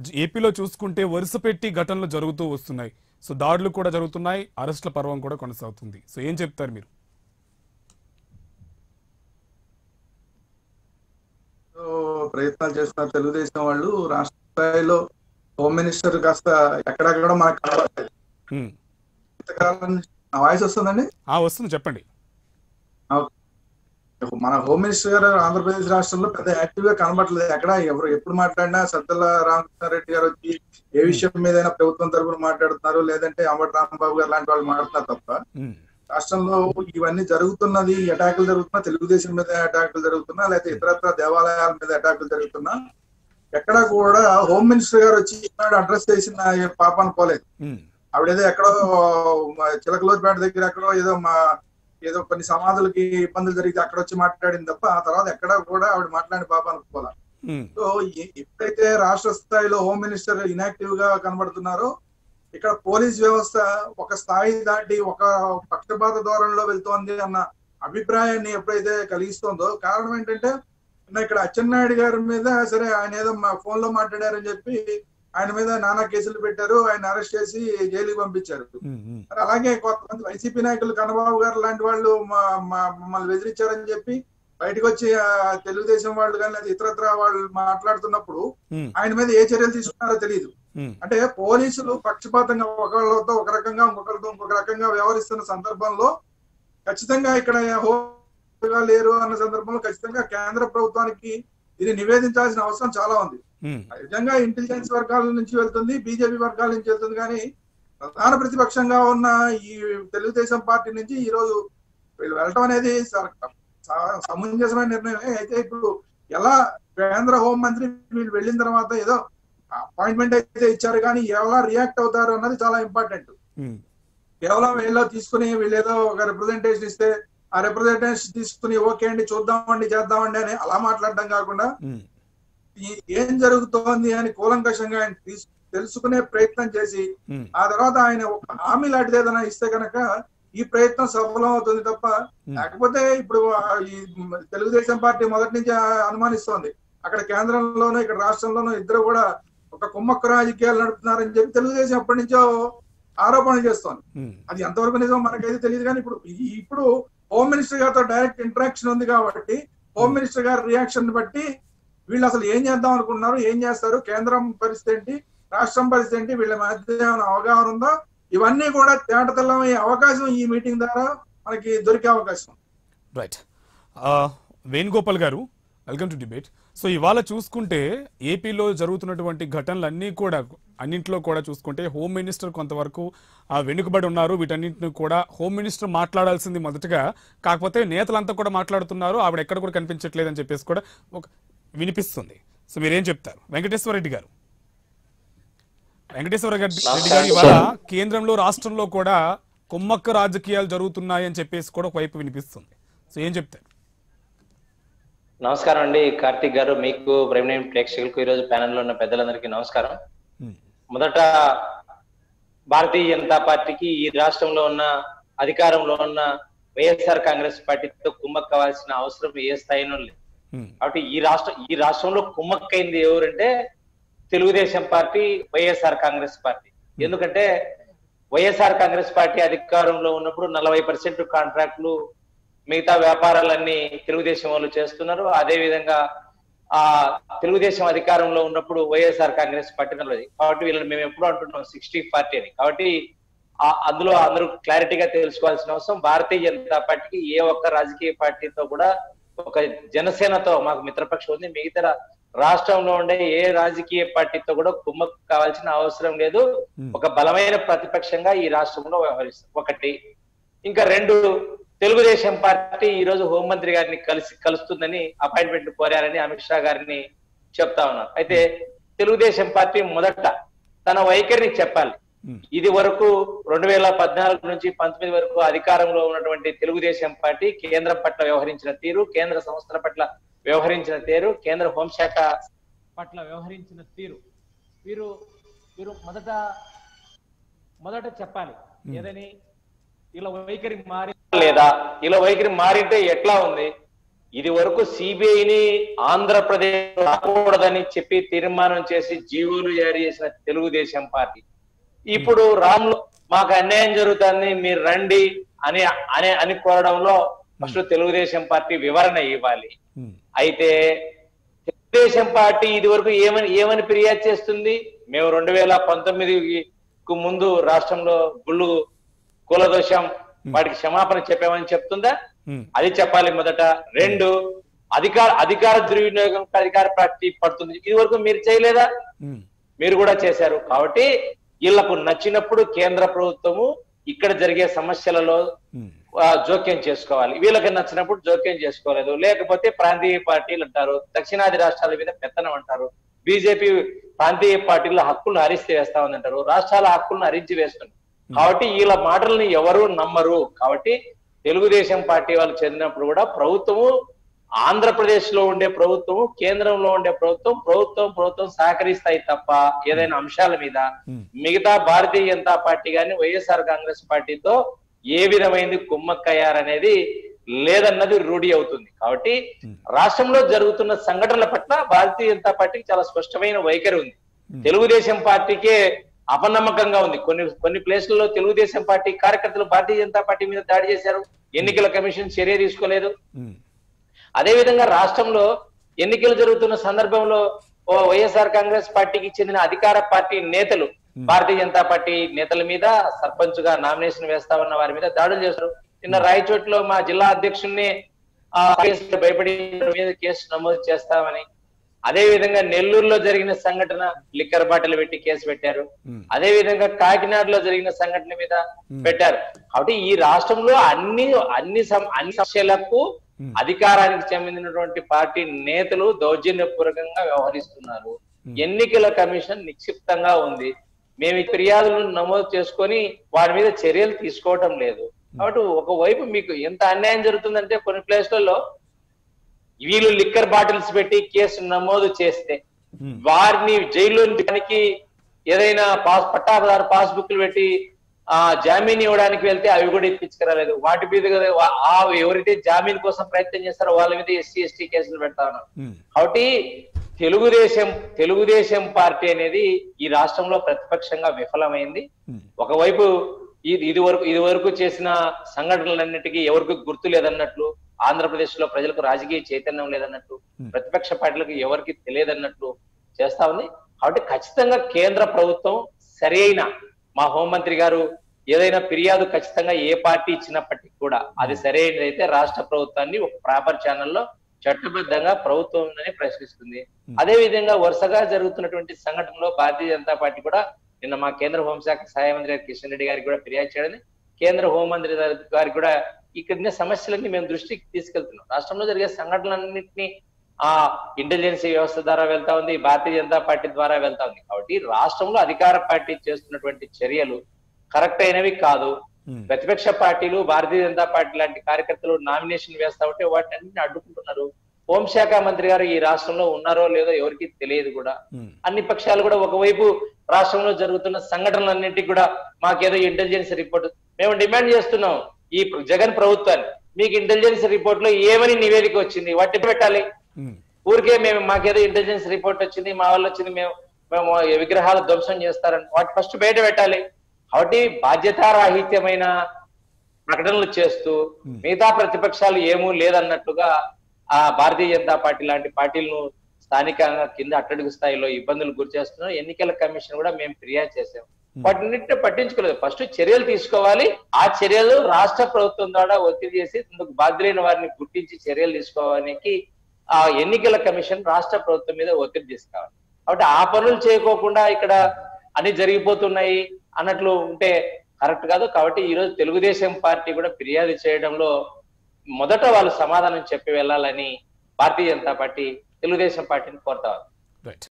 జ- ఏపీలో చూసుకుంటే వరుస పెట్టి ఘటనలు జరుగుతూ వస్తున్నాయి సో దాడులు కూడా జరుగుతున్నాయి అరెస్టుల పర్వం కూడా కొనసాగుతుంది సో ఏం చెప్తారు మీరు సో ప్రయత్నాలు చేస్తున్నారు తెలుగుదేశం వాళ్ళు రాష్ట్ర స్థాయిలో హోమ్ మినిస్టర్ కాస్త ఎక్కడెక్కడ మనకు కనబడలేదు ఉమ్. ఇంతకాలం నుంచి- నా వాయిస్ వస్తుందండి ఆ వస్తుంది చెప్పండి మన హోమ్ మినిస్టర్ గారు ఆంధ్రప్రదేశ్ రాష్ట్రంలో పెద్ద యాక్టివ్ గా కనబడలేదు ఎక్కడ ఎవరు ఎప్పుడు మాట్లాడినా సద్దల రామకృష్ణారెడ్డి గారు వచ్చి ఏ విషయం మీదైనా ప్రభుత్వం తరపున మాట్లాడుతున్నారు లేదంటే అంబటి రాంబాబు గారు లాంటి వాళ్ళు మాట్లాడుతున్నారు తప్ప ఉమ్. రాష్ట్రంలో ఇవన్నీ జరుగుతున్నది అటాకులు జరుగుతున్నా తెలుగుదేశం మీద అటాకులు జరుగుతున్నా లేకపోతే ఇతరత్ర దేవాలయాల మీద అటాకులు జరుగుతున్నా ఎక్కడ కూడా హోమ్ మినిస్టర్ గారు వచ్చి ఈనాడు అడ్రస్ చేసిన పాపాన్ని పోలేదు ఉమ్. ఆవిడేదో ఎక్కడో మా చిలకలూరుపేట దగ్గర ఎక్కడో ఏదో మా ఏదో కొన్ని సమాధులకి ఇబ్బందులు జరిగితే అక్కడ వచ్చి మాట్లాడింది తప్ప ఆ తర్వాత ఎక్కడ కూడా ఆవిడ మాట్లాడిన పాపానికి పోలా ఉమ్. సో ఎ- ఎప్పుడైతే రాష్ట్ర స్థాయిలో హోమ్ మినిస్టర్ ఇనాక్టివ్ గా కనబడుతున్నారో ఇక్కడ పోలీస్ వ్యవస్థ ఒక స్థాయి దాటి ఒక పక్షపాత ధోరణిలో వెళ్తోంది అన్న అభిప్రాయాన్ని ఎప్పుడైతే కలిగిస్తోందో కారణం ఏంటంటే నిన్న ఇక్కడ అచ్చెన్నాయుడు గారి మీద సరే ఆయన ఏదో మా ఫోన్ లో మాట్లాడారని చెప్పి ఆయన మీద నానా కేసులు పెట్టారు ఆయన అరెస్ట్ చేసి జైలుకి పంపించారు ఉమ్. ఉమ్. మరి అలాగే కొంతమంది వైసీపీ నాయకులు కన్నబాబు గారు లాంటి వాళ్ళు మా- మా- మమ్మల్ని బెదిరించారని చెప్పి బయటకు వచ్చి ఆ, తెలుగుదేశం వాళ్ళు కానీ లేదా ఇతరత్ర వాళ్ళు మాట్లాడుతున్నప్పుడు ఉమ్. ఆయన మీద ఏ చర్యలు తీసుకున్నారో తెలియదు ఉమ్. అంటే పోలీసులు పక్షపాతంగా ఒకళ్ళతో ఒక రకంగా ఇంకొకరితో ఇంకొక రకంగా వ్యవహరిస్తున్న సందర్భంలో ఖచ్చితంగా ఇక్కడ హోంగా లేరు అన్న సందర్భంలో ఖచ్చితంగా కేంద్ర ప్రభుత్వానికి ఇది నివేదించాల్సిన అవసరం చాలా ఉంది ఉమ్. నిజంగా ఇంటెలిజెన్స్ వర్గాల నుంచి వెళ్తుంది బీజేపీ వర్గాల నుంచి వెళ్తుంది కానీ ప్రధాన ప్రతిపక్షంగా ఉన్న ఈ తెలుగుదేశం పార్టీ నుంచి ఈ రోజు వీళ్ళు వెళ్ళటం అనేది స- స- సమంజసమైన నిర్ణయమే అయితే ఇప్పుడు ఎలా కేంద్ర హోం మంత్రి వీళ్ళు వెళ్ళిన తర్వాత ఏదో అపాయింట్మెంట్ అయితే ఇచ్చారు కానీ ఎలా రియాక్ట్ అవుతారు అన్నది చాలా ఇంపార్టెంట్ ఉమ్. కేవలం వీళ్ళు తీసుకుని వీళ్ళు ఏదో ఒక రిప్రజెంటేషన్ ఇస్తే ఆ రిప్రజెంటేషన్ తీసుకుని ఓకే అండి చూద్దామండి చేద్దామండి అని అలా మాట్లాడడం కాకుండా ఉమ్. ఈ- ఏం జరుగుతోంది అని కూలంకషంగా ఆయన తీసు- తెలుసుకునే ప్రయత్నం చేసి ఉమ్. ఆ తర్వాత ఆయన ఒక హామీ లాంటిది ఏదైనా ఇస్తే కనుక ఈ ప్రయత్నం సఫలం అవుతుంది తప్ప Hmm. లేకపోతే ఇప్పుడు ఆ ఈ తెలుగుదేశం పార్టీ మొదటి నుంచి ఆ- అనుమానిస్తోంది అక్కడ కేంద్రంలోనూ ఇక్కడ రాష్ట్రంలోనూ ఇద్దరు కూడా ఒక కుమ్మక్కు రాజకీయాలు నడుపుతున్నారని చెప్పి తెలుగుదేశం ఎప్పటి నుంచో ఆరోపణలు చేస్తోంది ఉమ్. అది ఎంతవరకు నిజం మనకైతే తెలియదు కానీ ఇప్పుడు ఈ- ఇప్పుడు హోమ్ మినిస్టర్ గారితో డైరెక్ట్ ఇంటరాక్షన్ ఉంది కాబట్టి హోమ్ మినిస్టర్ గారి రియాక్షన్ బట్టి వీళ్ళు అసలు ఏం చేద్దాం అనుకుంటున్నారు ఏం చేస్తారు కేంద్రం పరిస్థితి ఏంటి రాష్ట్రం పరిస్థితి ఏంటి వీళ్ళ మధ్య ఏమైనా అవగాహన ఉందో ఇవన్నీ కూడా తేటతెల్లమయ్యే అవకాశం ఈ మీటింగ్ ద్వారా మనకి దొరికే అవకాశం ఉంది. రైట్ ఆ, వేణుగోపాల్ గారు వెల్కమ్ టు డిబేట్ సో ఇవాళ చూసుకుంటే ఏపీలో జరుగుతున్నటువంటి ఘటనలన్నీ కూడా అన్నింటిలో కూడా చూసుకుంటే హోమ్ మినిస్టర్ కొంతవరకు ఆ, వెనుకబడి ఉన్నారు వీటన్నింటిని కూడా హోమ్ మినిస్టర్ మాట్లాడాల్సింది మొదటగా కాకపోతే నేతలంతా కూడా మాట్లాడుతున్నారు ఆవిడ ఎక్కడ కూడా కనిపించట్లేదు అని చెప్పేసి కూడా ఒక వినిపిస్తుంది సో మీరేం చెప్తారు వెంకటేశ్వర రెడ్డి గారు వెంకటేశ్వర రెడ్డి రెడ్డి గారు ఇవాళ కేంద్రంలో రాష్ట్రంలో కూడా కుమ్మక్క రాజకీయాలు జరుగుతున్నాయి అని చెప్పేసి కూడా ఒకవైపు వినిపిస్తుంది సో ఏం చెప్తారు నమస్కారం అండి కార్తిక్ గారు మీకు ప్రేమినేని ప్రేక్షకులకు ఈ రోజు ప్యానెల్ లో ఉన్న పెద్దలందరికీ నమస్కారం ఉమ్. మొదట భారతీయ జనతా పార్టీకి ఈ రాష్ట్రంలో ఉన్న అధికారంలో ఉన్న వైఎస్ఆర్ కాంగ్రెస్ పార్టీతో కుమ్మక్ కావాల్సిన అవసరం ఏ స్థాయిలో లేదు ఉమ్. కాబట్టి ఈ రాష్ట్రం ఈ రాష్ట్రంలో కుమ్మక్కైంది ఎవరంటే Telugu Desam party YSR Congress party ఎందుకంటే వైఎస్ఆర్ కాంగ్రెస్ పార్టీ అధికారంలో ఉన్నప్పుడు నలభై పర్సెంట్ కాంట్రాక్టులు మిగతా వ్యాపారాలన్నీ తెలుగుదేశం వాళ్ళు చేస్తున్నారు అదే విధంగా ఆ తెలుగుదేశం అధికారంలో ఉన్నప్పుడు వైఎస్ఆర్ కాంగ్రెస్ పార్టీ నలభై కాబట్టి వీళ్ళని మేము ఎప్పుడు అంటున్నాం సిక్స్టీ పార్టీ అని కాబట్టి ఆ- అందులో అందరూ క్లారిటీగా తెలుసుకోవాల్సిన అవసరం భారతీయ జనతా పార్టీకి ఏ ఒక్క రాజకీయ పార్టీతో కూడా ఒక జనసేనతో మాకు మిత్రపక్షం ఉంది మిగతా రాష్ట్రంలో ఉండే ఏ రాజకీయ పార్టీతో కూడా కుమ్మక్కు కావాల్సిన అవసరం లేదు ఒక బలమైన ప్రతిపక్షంగా ఈ రాష్ట్రంలో వ్యవహరిస్తుంది ఒకటి ఇంకా రెండు తెలుగుదేశం పార్టీ ఈ రోజు హోంమంత్రి గారిని కలిసి కలుస్తుందని అపాయింట్మెంట్ కోరారని అమిత్ షా గారిని చెప్తా ఉన్నారు అయితే తెలుగుదేశం పార్టీ మొదట తన వైఖరిని చెప్పాలి ఉమ్. ఇది వరకు రెండు వేల పద్నాలుగు నుంచి పంతొమ్మిది వరకు అధికారంలో ఉన్నటువంటి తెలుగుదేశం పార్టీ కేంద్రం పట్ల వ్యవహరించిన తీరు కేంద్ర సంస్థల పట్ల వ్యవహరించిన తీరు కేంద్ర హోంశాఖ పట్ల వ్యవహరించిన తీరు వీరు వీరు మొదట మొదట చెప్పాలి ఏదని ఇలా వైఖరి మారి లేదా ఇలా వైఖరి మారింటే ఎట్లా ఉంది ఇది వరకు సిబిఐని ఆంధ్రప్రదేశ్ రాకూడదని చెప్పి తీర్మానం చేసి జీవోలు జారీ చేసిన తెలుగుదేశం పార్టీ ఇప్పుడు రామ్లో మాకు అన్యాయం జరుగుతుంది మీరు రండి అని అని అని కోరడంలో ఫస్ట్ తెలుగుదేశం పార్టీ వివరణ ఇవ్వాలి ఉమ్, అయితే తెలుగుదేశం పార్టీ ఇది వరకు ఏమని ఏమని ఫిర్యాదు చేస్తుంది మేము రెండు వేల పంతొమ్మిదికు ముందు రాష్ట్రంలో గుళ్ళు కులదోషం వాటికి క్షమాపణ చెప్పామని చెప్తుందా ఉమ్, అది చెప్పాలి మొదట రెండు అధికార అధికార దుర్వినియోగం అధికార పార్టీ పడుతుంది ఇది వరకు మీరు చేయలేదా ఉమ్, మీరు కూడా చేశారు కాబట్టి వీళ్లకు నచ్చినప్పుడు కేంద్ర ప్రభుత్వము ఇక్కడ జరిగే సమస్యలలో ఉమ్, ఆ, జోక్యం చేసుకోవాలి వీళ్ళకి నచ్చినప్పుడు జోక్యం చేసుకోలేదు లేకపోతే ప్రాంతీయ పార్టీలు అంటారు దక్షిణాది రాష్ట్రాల మీద పెత్తనం అంటారు బీజేపీ ప్రాంతీయ పార్టీల హక్కులను హరిస్తే వేస్తా ఉందంటారు రాష్ట్రాల హక్కులను హరించి వేస్తుంది కాబట్టి వీళ్ళ మాటల్ని ఎవరు నమ్మరు కాబట్టి తెలుగుదేశం పార్టీ వాళ్ళు చెందినప్పుడు కూడా ప్రభుత్వము ఆంధ్రప్రదేశ్ లో ఉండే ప్రభుత్వము కేంద్రంలో ఉండే ప్రభుత్వం ప్రభుత్వం ప్రభుత్వం సహకరిస్తాయి తప్ప ఏదైనా అంశాల మీద ఉమ్, మిగతా భారతీయ జనతా పార్టీ గాని వైఎస్ఆర్ కాంగ్రెస్ పార్టీతో ఏ విధమైంది కుమ్మక్కయ్యారనేది లేదన్నది రూఢి అవుతుంది కాబట్టి Hmm. రాష్ట్రంలో జరుగుతున్న సంఘటనల పట్ల భారతీయ జనతా పార్టీకి చాలా స్పష్టమైన వైఖరి ఉంది Hmm. తెలుగుదేశం పార్టీకే అపనమ్మకంగా ఉంది కొన్ని కొన్ని ప్లేస్లలో తెలుగుదేశం పార్టీ కార్యకర్తలు భారతీయ జనతా పార్టీ మీద దాడి చేశారు ఎన్నికల కమిషన్ చర్య తీసుకోలేదు ఉమ్, అదే విధంగా రాష్ట్రంలో ఎన్నికలు జరుగుతున్న సందర్భంలో ఓ వైఎస్ఆర్ కాంగ్రెస్ పార్టీకి చెందిన అధికార పార్టీ నేతలు భారతీయ జనతా పార్టీ నేతల మీద సర్పంచ్ గా నామినేషన్ వేస్తా ఉన్న వారి మీద దాడులు చేశారు నిన్న రాయచోట్లో మా జిల్లా అధ్యక్షుడిని ఆ కేసు భయపడి మీద కేసు నమోదు చేస్తామని అదే విధంగా నెల్లూరులో జరిగిన సంఘటన లిక్కర్ బాటిల్ పెట్టి కేసు పెట్టారు ఉమ్, అదే విధంగా కాకినాడలో జరిగిన సంఘటన మీద పెట్టారు కాబట్టి ఈ రాష్ట్రంలో అన్ని అన్ని సం- అన్ని సమస్యలకు Hmm. అధికారానికి చెందినటువంటి పార్టీ నేతలు దౌర్జన్యపూర్వకంగా వ్యవహరిస్తున్నారు ఎన్నికల కమిషన్ నిక్షిప్తంగా ఉంది మేము ఈ ఫిర్యాదులను నమోదు చేసుకొని వారి మీద చర్యలు తీసుకోవటం లేదు కాబట్టి ఒకవైపు మీకు ఎంత అన్యాయం జరుగుతుందంటే కొన్ని ప్లేస్లలో వీళ్ళు లిక్కర్ బాటిల్స్ పెట్టి కేసు నమోదు చేస్తే ఉమ్, వారిని జైల్లో నుంచి ఏదైనా పాస్ పట్టాదారు పాస్బుక్లు పెట్టి ఆ జామీన్ ఇవ్వడానికి వెళ్తే అవి కూడా ఇప్పించుకురాలేదు వాటి మీద కదా వా- ఆ ఎవరైతే జామీన్ కోసం ప్రయత్నం చేస్తారో వాళ్ళ మీద ఎస్సీ ఎస్టీ కేసులు పెడతా ఉన్నారు ఉమ్, కాబట్టి తెలుగుదేశం తెలుగుదేశం పార్టీ అనేది ఈ రాష్ట్రంలో ప్రతిపక్షంగా విఫలమైంది ఉమ్, ఒకవైపు ఇది ఇది వరకు ఇది వరకు చేసిన సంఘటనలన్నిటికీ ఎవరికి గుర్తు లేదన్నట్లు ఆంధ్రప్రదేశ్ లో ప్రజలకు రాజకీయ చైతన్యం లేదన్నట్లు Hmm. ప్రతిపక్ష పార్టీలకు ఎవరికి తెలియదన్నట్లు చేస్తా ఉంది కాబట్టి ఖచ్చితంగా కేంద్ర ప్రభుత్వం సరైన మా హోంమంత్రి గారు ఏదైనా ఫిర్యాదు ఖచ్చితంగా ఏ పార్టీ ఇచ్చినప్పటికీ కూడా అది సరైనదైతే రాష్ట్ర ప్రభుత్వాన్ని ఒక ప్రాపర్ ఛానల్లో చట్టబద్ధంగా ప్రభుత్వం ప్రశ్నిస్తుంది అదే విధంగా వరుసగా జరుగుతున్నటువంటి సంఘటనలో భారతీయ జనతా పార్టీ కూడా నిన్న మా కేంద్ర హోంశాఖ సహాయ మంత్రి గారు కిషన్ రెడ్డి గారికి కూడా ఫిర్యాదు చేయడని కేంద్ర హోంమంత్రి గారి- గారికి కూడా ఇక్కడ ఉన్న సమస్యలన్నీ మేము దృష్టికి తీసుకెళ్తున్నాం రాష్ట్రంలో జరిగే సంఘటనలన్నింటినీ ఆ ఇంటెలిజెన్స్ వ్యవస్థ ద్వారా వెళ్తా ఉంది భారతీయ జనతా పార్టీ ద్వారా వెళ్తా ఉంది కాబట్టి రాష్ట్రంలో అధికార పార్టీ చేస్తున్నటువంటి చర్యలు కరెక్ట్ అయినవి కాదు ఉమ్, ప్రతిపక్ష పార్టీలు భారతీయ జనతా పార్టీ లాంటి కార్యకర్తలు నామినేషన్ వేస్తా ఉంటే వాటిని అన్నింటిని అడ్డుకుంటున్నారు హోంశాఖ మంత్రి గారు ఈ రాష్ట్రంలో ఉన్నారో లేదో ఎవరికి తెలియదు కూడా ఉమ్, అన్ని పక్షాలు కూడా ఒకవైపు రాష్ట్రంలో జరుగుతున్న సంఘటనలన్నింటికి కూడా మాకేదో ఇంటెలిజెన్స్ రిపోర్ట్ మేము డిమాండ్ చేస్తున్నాం ఈ జగన్ ప్రభుత్వాన్ని మీకు ఇంటెలిజెన్స్ రిపోర్ట్ లో ఏమని నివేదిక వచ్చింది వాటిని పెట్టాలి ఉమ్, ఊరికే మేము మాకేదో ఇంటెలిజెన్స్ రిపోర్ట్ వచ్చింది మా వాళ్ళు వచ్చింది మేము మేము విగ్రహాలు ధ్వంసం చేస్తారని వాటి ఫస్ట్ బయట పెట్టాలి కాబట్టి బాధ్యతారాహిత్యమైన ప్రకటనలు చేస్తూ మిగతా ప్రతిపక్షాలు ఏమూ లేదన్నట్లుగా ఆ భారతీయ జనతా పార్టీ లాంటి పార్టీలను స్థానికంగా కింద అట్టడుగు స్థాయిలో ఇబ్బందులు గురి చేస్తున్నారు ఎన్నికల కమిషన్ కూడా మేము ఫిర్యాదు చేసాం వాటిన్నింటినీ పట్టించుకోలేదు ఫస్ట్ చర్యలు తీసుకోవాలి ఆ చర్యలు రాష్ట్ర ప్రభుత్వం ద్వారా ఒత్తిడి చేసి ఇందుకు బాధ్యులైన వారిని గుర్తించి చర్యలు తీసుకోవడానికి ఆ ఎన్నికల కమిషన్ రాష్ట్ర ప్రభుత్వం మీద ఒత్తిడి తీసుకోవాలి కాబట్టి ఆ పనులు చేయకోకుండా ఇక్కడ అన్ని జరిగిపోతున్నాయి అన్నట్లు ఉంటే కరెక్ట్ కాదు కాబట్టి ఈ రోజు తెలుగుదేశం పార్టీ కూడా ఫిర్యాదు చేయడంలో మొదట వాళ్ళు సమాధానం చెప్పి వెళ్ళాలని భారతీయ జనతా పార్టీ తెలుగుదేశం పార్టీని కోరుతా ఉంది. రైట్